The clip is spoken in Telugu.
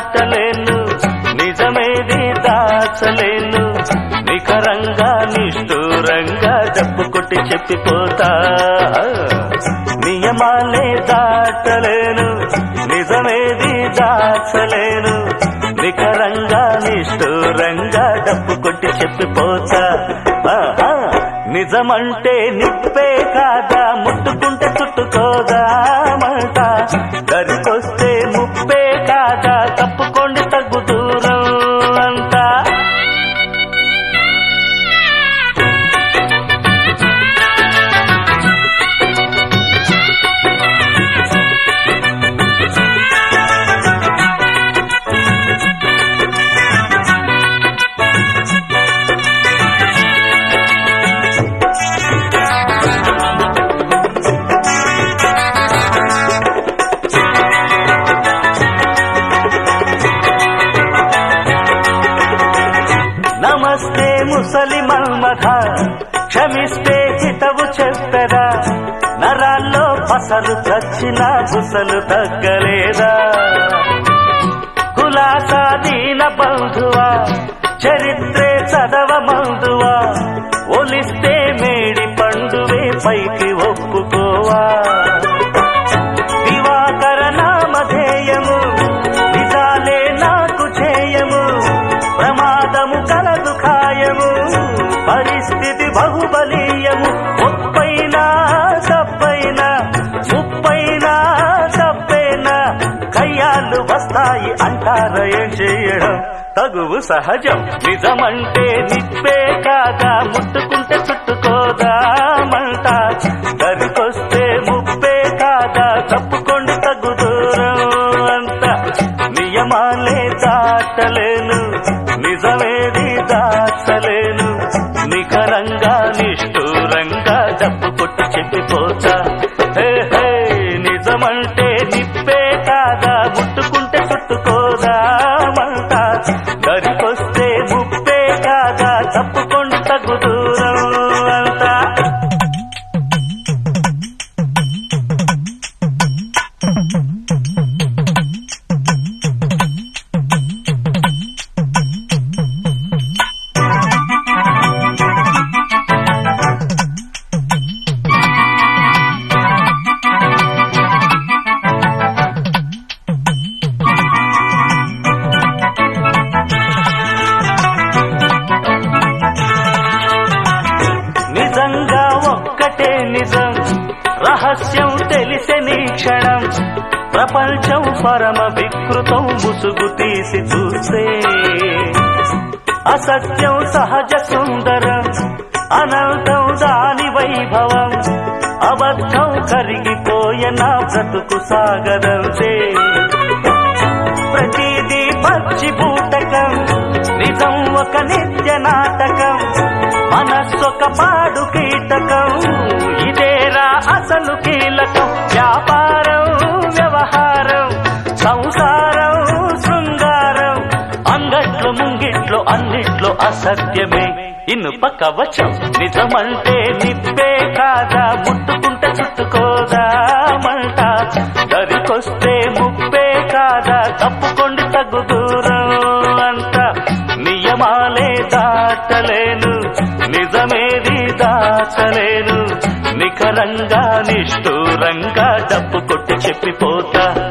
దాటలేను నిజమేది దాచలేను నికరంగా నిష్ఠూరంగా డబ్బు కొట్టి చెప్పిపోతా నియమాలే దాటలేను నిజమేది దాచలేను నికరంగా నిష్ఠూరంగా డబ్బు కొట్టి చెప్పిపోతా ఆహా. నిజమంటే నిప్పే కాదా ముట్టుకుంటే చుట్టుకోదా మాట దరికొస్తే ముప్పే కాదా తప్పుకోండి తగ్గు దూరం అంతా నమస్తే ముసలి మన్మథ క్షమిస్తే హితవు చెప్పెదా నరాల్లో పసలు చచ్చిన బుసలు తగ్గలేదా కులాసా దీన బంధువా చరిత్రే చదవ మందువా ఒలిస్తే మేడి పండువే పైకి ఒప్పుకోవా దివాకర నామధేయము నిజాలే నాకు చేయము ప్రమాదము కలదు ఖాయము పరిస్థితి బహుబలీయము ముప్పైనా తప్పైనా ముప్పైనా తప్పైనా కయ్యాలు వస్తాయి అంటార ఏం చేయడం తగువు సహజం నిజమంటే నిప్పే కాదా ముట్టుకుంటే చుట్టుకోదా మంట దరికొస్తే ముప్పే కాదా తప్పుకోండి తగ్గు దూరం అంత నియమాలే దాటలేను నిజమేది దాచలేను నికరంగా నిష్ఠూరంగా డబ్బు కొట్టి చెప్పిపోతా హే హే నిజమంటే నిప్పే కాదా ముట్టుకుంటే చుట్టుకోదా మంట దరికొస్తే ముప్పే కాదా తప్పుకోండి తగ్గు దూరం అంతా నిజంగా ఒక్కటే నిజం రహస్యం తెలిసే నీ క్షణం ప్రపంచం పరమ వికృతం ముసుగు తీసి చూస్తే అసత్యం సహజ సుందరం అనంతం దాని వైభవం అబద్ధం కరిగిపోయే నా బ్రతుకు సాగదంతే ప్రతిదీ పచ్చి బూటకం నిజం ఒక నిత్య నాటకం మనస్సొక పాడు కీటకం ఇదేరా అసలు కీలకం వ్యాపారం వ్యవహారం సంసారం శృంగారం అంగట్లో ముంగిట్లో అన్నిట్లో అసత్యమే ఇనుప కవచం నిజమంటే నిప్పే కాదా ముట్టుకుంటే చుట్టుకోదా మంట దరికొస్తే ముప్పే కాదా తప్పుకోండి తగ్గు దూరం అంత నియమాలే దాటలేను నిజమేది దాచలేను నిఖరంగా నిష్ఠూరంగా డబ్బు కొట్టి చెప్పిపోతా